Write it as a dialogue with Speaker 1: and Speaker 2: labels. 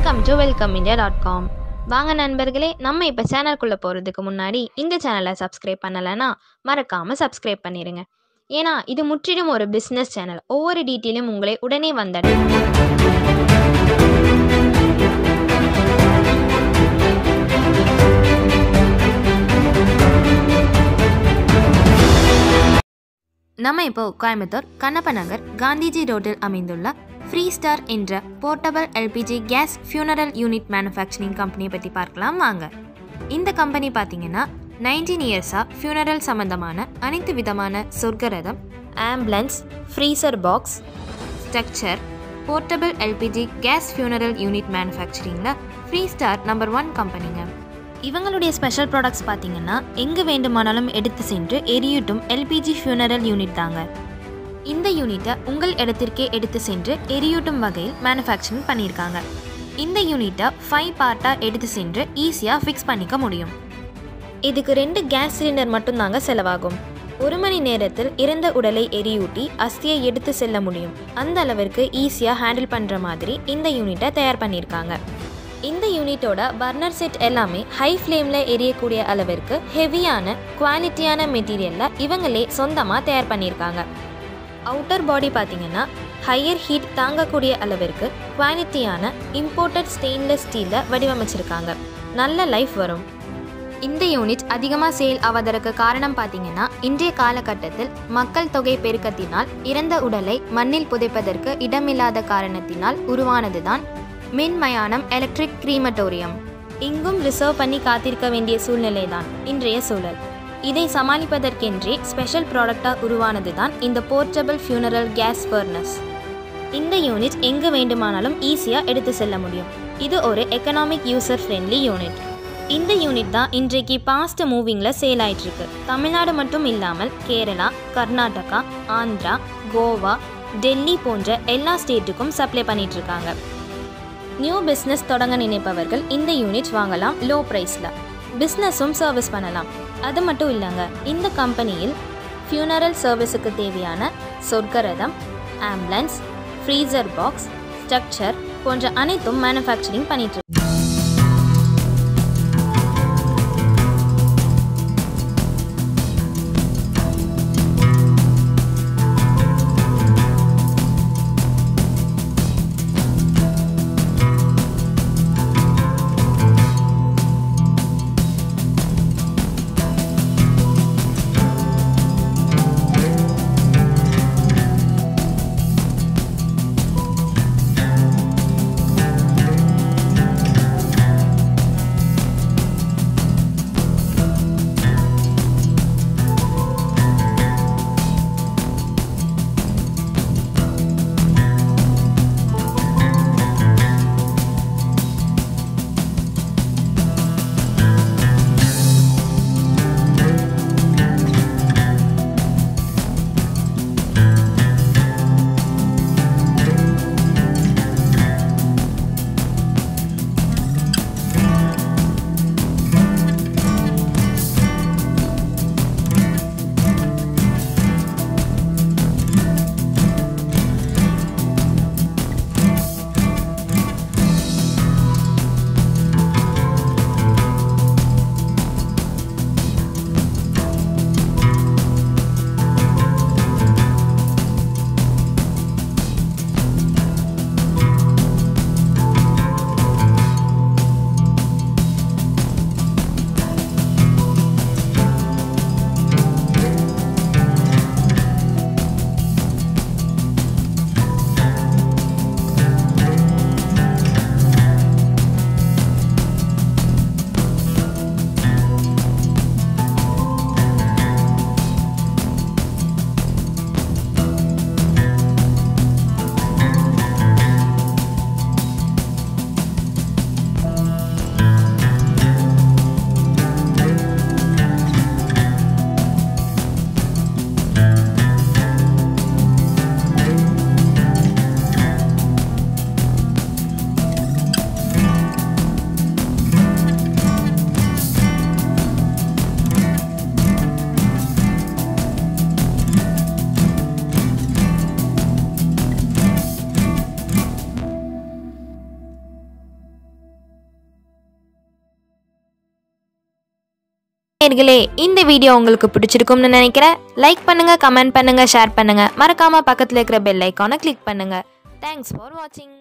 Speaker 1: Welcome to welcome India dot com வாங்க நண்பர்களே நம்ம இப்போ சேனல்குள்ளே போகிறதுக்கு முன்னாடி இந்த சேனலை சப்ஸ்கிரைப் பண்ணலைன்னா மறக்காமல் சப்ஸ்கிரைப் பண்ணிடுங்க ஏன்னா இது முற்றிலும் ஒரு பிஸ்னஸ் சேனல் ஒவ்வொரு டீட்டெயிலும் உங்களை உடனே வந்தடையும் நம்ம இப்போ கோயம்புத்தூர் கண்ணப்ப நகர் காந்திஜி ரோட்டில் அமைந்துள்ள ஃப்ரீ ஸ்டார் என்ற portable LPG gas funeral unit manufacturing கம்பெனியை பற்றி பார்க்கலாம் வாங்க இந்த கம்பெனி பார்த்தீங்கன்னா நைன்டீன் இயர்ஸாக ஃபியூனரல் சம்மந்தமான அனைத்து விதமான சொர்க்கரதம் ambulance freezer box structure portable LPG gas funeral unit மேனுஃபேக்சரிங்கில் ஃப்ரீ ஸ்டார் நம்பர் ஒன் கம்பெனிங்க இவங்களுடைய ஸ்பெஷல் ப்ராடக்ட்ஸ் பார்த்தீங்கன்னா எங்கே வேண்டுமானாலும் எடுத்து சென்று எரியூட்டும் எல்பிஜி ஃபியூனரல் யூனிட் தாங்க இந்த யூனிட்டை உங்கள் இடத்திற்கே எடுத்து சென்று எரியூட்டும் வகையில் மேனுஃபேக்சரிங் பண்ணியிருக்காங்க இந்த யூனிட்டை ஃபைவ் பார்ட்டாக எடுத்து சென்று ஈஸியாக ஃபிக்ஸ் பண்ணிக்க முடியும் இதுக்கு ரெண்டு கேஸ் சிலிண்டர் மட்டும்தாங்க செலவாகும் ஒரு மணி நேரத்தில் இறந்த உடலை எரியூட்டி அஸ்தியை எடுத்து செல்ல முடியும் அந்த அளவிற்கு ஈஸியாக ஹேண்டில் பண்ணுற மாதிரி இந்த யூனிட்டை தயார் பண்ணியிருக்காங்க இந்த யூனிட்டோட பர்னர் செட் எல்லாமே ஹை ஃப்ளேமில் எரியக்கூடிய அளவிற்கு ஹெவியான குவாலிட்டியான மெட்டீரியலில் இவங்களே சொந்தமாக தயார் பண்ணியிருக்காங்க அவுட்டர் பாடி பார்த்தீங்கன்னா ஹையர் ஹீட் தாங்கக்கூடிய அளவிற்கு குவாலிட்டியான இம்போர்ட்டட் ஸ்டெயின்லெஸ் ஸ்டீலில் வடிவமைச்சிருக்காங்க நல்ல லைஃப் வரும் இந்த யூனிட் அதிகமாக சேல் ஆவதற்கு காரணம் பார்த்தீங்கன்னா இன்றைய காலகட்டத்தில் மக்கள் தொகை பெருக்கத்தினால் இறந்த உடலை மண்ணில் புதைப்பதற்கு இடமில்லாத காரணத்தினால் உருவானதுதான் மின்மயானம் எலக்ட்ரிக் கிரீமட்டோரியம் இங்கும் ரிசர்வ் பண்ணி காத்திருக்க வேண்டிய சூழ்நிலை தான் இன்றைய சூழல் இதை சமாளிப்பதற்கென்றே ஸ்பெஷல் ப்ராடக்டாக உருவானது தான் இந்த போர்ட்டபிள் ஃபியூனரல் கேஸ் ஃபர்னஸ் இந்த யூனிட் எங்கு வேண்டுமானாலும் ஈஸியாக எடுத்து செல்ல முடியும் இது ஒரு எக்கனாமிக் யூசர் ஃப்ரெண்ட்லி யூனிட் இந்த யூனிட் தான் இன்றைக்கு பாஸ்ட் மூவிங்கில் சேல் ஆயிட்டிருக்கு தமிழ்நாடு மட்டும் இல்லாமல் கேரளா கர்நாடகா ஆந்திரா கோவா டெல்லி போன்ற எல்லா ஸ்டேட்டுக்கும் சப்ளை பண்ணிட்டு இருக்காங்க நியூ பிஸ்னஸ் தொடங்க நினைப்பவர்கள் இந்த யூனிட் வாங்கலாம் லோ ப்ரைஸில் பிஸ்னஸும் சர்வீஸ் பண்ணலாம் அது மட்டும் இல்லைங்க இந்த கம்பெனியில் ஃபியூனரல் சர்வீஸுக்கு தேவையான சொர்க்கரதம் ஆம்புலன்ஸ் ஃப்ரீசர் பாக்ஸ் ஸ்ட்ரக்சர் போன்ற அனைத்தும் மேனுஃபேக்சரிங் பண்ணிட்டு இருக்கு. நேர்களே இந்த வீடியோ உங்களுக்கு பிடிச்சிருக்கும்னு நினைக்கிறேன் லைக் பண்ணுங்க கமெண்ட் பண்ணுங்க ஷேர் பண்ணுங்க மறக்காம பக்கத்தில் இருக்கிற பெல் ஐக்கானை கிளிக் பண்ணுங்க தேங்க்ஸ் ஃபார் வாட்சிங்